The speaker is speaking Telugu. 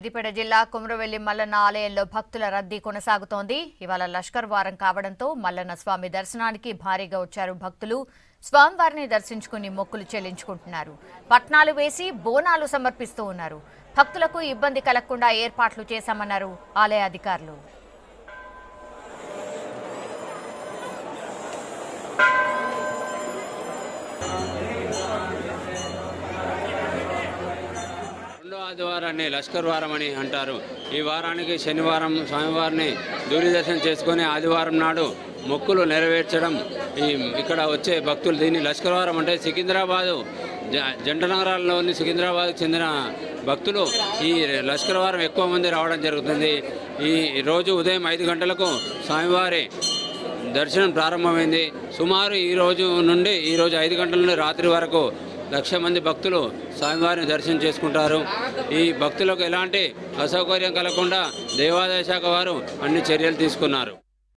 సిద్దిపేట జిల్లా కుమ్రవెల్లి మల్లన్న ఆలయంలో భక్తుల రద్దీ కొనసాగుతోంది ఇవాళ లష్కర్ వారం కావడంతో మల్లన్న స్వామి దర్శనానికి భారీగా వచ్చారు భక్తులు స్వామివారిని దర్శించుకుని మొక్కులు చెల్లించుకుంటున్నారు పట్నాలు వేసి బోనాలు సమర్పిస్తూ ఉన్నారు భక్తులకు ఇబ్బంది కలగకుండా ఏర్పాట్లు చేశామన్నారు ఆలయ అధికారులు రెండో ఆదివారాన్ని లష్కర్ వారం అని అంటారు ఈ వారానికి శనివారం స్వామివారిని దూరదర్శనం చేసుకొని ఆదివారం నాడు మొక్కులు నెరవేర్చడం ఈ ఇక్కడ వచ్చే భక్తులు దీన్ని లష్కర్ వారం అంటే సికింద్రాబాదు జ- జంట నగరాల్లోని సికింద్రాబాద్కు చెందిన భక్తులు ఈ లష్కర్ వారం ఎక్కువ మంది రావడం జరుగుతుంది ఈ రోజు ఉదయం ఐదు గంటలకు స్వామివారి దర్శనం ప్రారంభమైంది సుమారు ఈ రోజు నుండి ఈ రోజు ఐదు గంటల నుండి రాత్రి వరకు లక్ష మంది భక్తులు స్వామివారిని దర్శనం చేసుకుంటారు ఈ భక్తులకు ఎలాంటి అసౌకర్యం కలగకుండా దేవాదాయ శాఖ వారు అన్ని చర్యలు తీసుకున్నారు